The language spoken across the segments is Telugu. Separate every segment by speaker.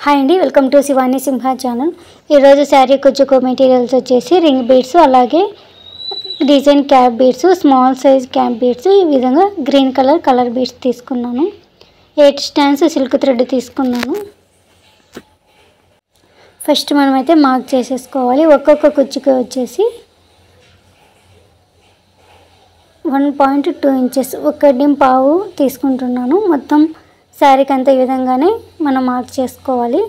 Speaker 1: హాయ్ అండి welcome to Shivani Simha channel ఈరోజు శారీ కుచ్చుకో మెటీరియల్స్ వచ్చేసి రింగ్ బీడ్స్ అలాగే design cap beads small size cap beads ఈ విధంగా గ్రీన్ కలర్ కలర్ బీడ్స్ తీసుకున్నాను ఎయిట్ స్టాండ్స్ సిల్క్ థ్రెడ్ తీసుకున్నాను ఫస్ట్ మనమైతే మార్క్ చేసేసుకోవాలి ఒక్కొక్క కుచ్చుకి వచ్చేసి వన్ పాయింట్ టూ ఇంచెస్ ఒకటి పావు తీసుకుంటున్నాను మొత్తం శారీకి అంతా ఈ విధంగానే మనం మార్క్ చేసుకోవాలి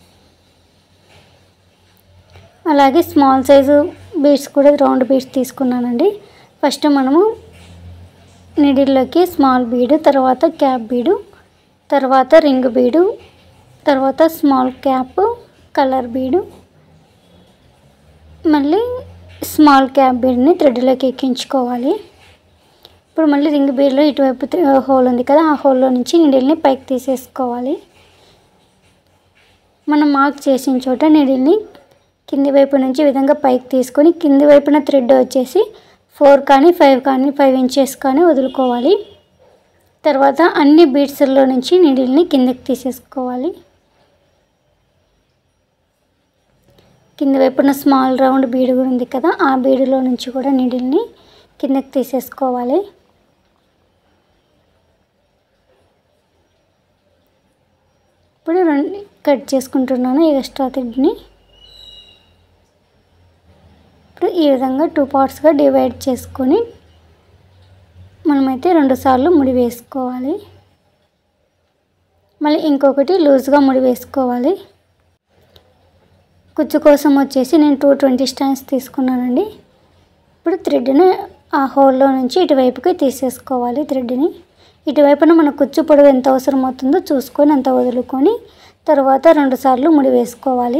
Speaker 1: అలాగే స్మాల్ సైజు బీడ్స్ కూడా రౌండ్ బీడ్స్ తీసుకున్నానండి ఫస్ట్ మనము నిడిల్లోకి స్మాల్ బీడు తర్వాత క్యాప్ బీడు తర్వాత రింగ్ బీడు తర్వాత స్మాల్ క్యాప్ కలర్ బీడు మళ్ళీ స్మాల్ క్యాప్ బీడ్ని థ్రెడ్లోకి ఎక్కించుకోవాలి ఇప్పుడు మళ్ళీ రింగ్ బీడ్లో ఇటువైపు తి- హోల్ ఉంది కదా ఆ హోల్లో నుంచి నీడిల్ని పైకి తీసేసుకోవాలి మనం మార్క్ చేసిన చోట నీడిల్ని కింది వైపు నుంచి ఈ విధంగా పైకి తీసుకొని కింది వైపున థ్రెడ్ వచ్చేసి ఫోర్ కానీ ఫైవ్ కానీ ఫైవ్ ఇంచెస్ కానీ వదులుకోవాలి తర్వాత అన్ని బీడ్స్లో నుంచి నీడిల్ని కిందకి తీసేసుకోవాలి కింది వైపున స్మాల్ రౌండ్ బీడు కూడా ఉంది కదా ఆ బీడులో నుంచి కూడా నీడిల్ని కిందకి తీసేసుకోవాలి ఇప్పుడు రెండు కట్ చేసుకుంటున్నాను ఎక్స్ట్రా థ్రెడ్ని ఇప్పుడు ఈ విధంగా టూ పార్ట్స్గా డివైడ్ చేసుకొని మనమైతే రెండు సార్లు ముడి వేసుకోవాలి మళ్ళీ ఇంకొకటి లూజ్గా ముడి వేసుకోవాలి కుచ్చు కోసం వచ్చేసి నేను టూ ట్వంటీ స్టాండ్స్ తీసుకున్నానండి ఇప్పుడు థ్రెడ్ని ఆ హోల్లో నుంచి ఇటువైపుకి తీసేసుకోవాలి థ్రెడ్ని ఇటువైపున మన కుచ్చు పొడవు ఎంత అవసరం అవుతుందో చూసుకొని అంత వదులుకొని తర్వాత రెండు సార్లు ముడి వేసుకోవాలి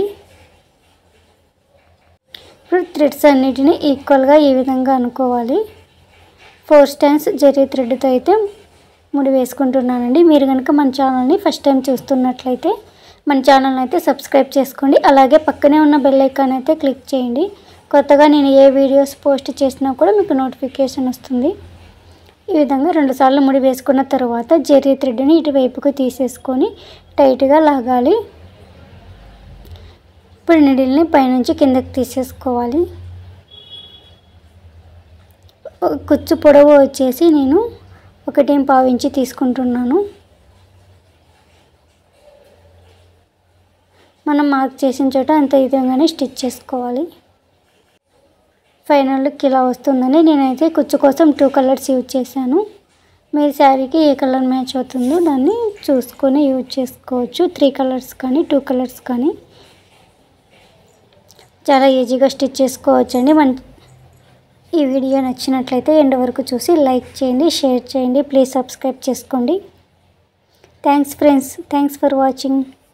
Speaker 1: ఇప్పుడు థ్రెడ్స్ అన్నిటిని ఈక్వల్గా ఈ విధంగా అనుకోవాలి ఫోర్ స్టాండ్స్ జరీ థ్రెడ్తో అయితే ముడి వేసుకుంటున్నానండి మీరు కనుక మన ఛానల్ని ఫస్ట్ టైం చూస్తున్నట్లయితే మన ఛానల్ని అయితే సబ్స్క్రైబ్ చేసుకోండి అలాగే పక్కనే ఉన్న బెల్ ఐకాన్ అయితే క్లిక్ చేయండి కొత్తగా నేను ఏ వీడియోస్ పోస్ట్ చేసినా కూడా మీకు నోటిఫికేషన్ వస్తుంది ఈ విధంగా రెండుసార్లు ముడి వేసుకున్న తర్వాత జెర్రీ థ్రెడ్ని ఇటువైపుకు తీసేసుకొని టైట్గా లాగాలి ఇప్పుడు నిడిల్ని పైనుంచి కిందకి తీసేసుకోవాలి కుచ్చు పొడవు వచ్చేసి నేను ఒకటేం పావించి తీసుకుంటున్నాను మనం మార్క్ చేసిన చోట అంత ఈ విధంగానే స్టిచ్ చేసుకోవాలి ఫైనల్ లుక్ ఇలా వస్తుందని నేనైతే కుచ్చు కోసం టూ కలర్స్ యూజ్ చేశాను మీ శారీకి ఏ కలర్ మ్యాచ్ అవుతుందో దాన్ని చూసుకొని యూజ్ చేసుకోవచ్చు త్రీ కలర్స్ కానీ టూ కలర్స్ కానీ చాలా ఈజీగా స్టిచ్ చేసుకోవచ్చండి మన ఈ వీడియో నచ్చినట్లయితే ఎండ్ వరకు చూసి లైక్ చేయండి షేర్ చేయండి ప్లీజ్ సబ్స్క్రైబ్ చేసుకోండి thanks friends thanks for watching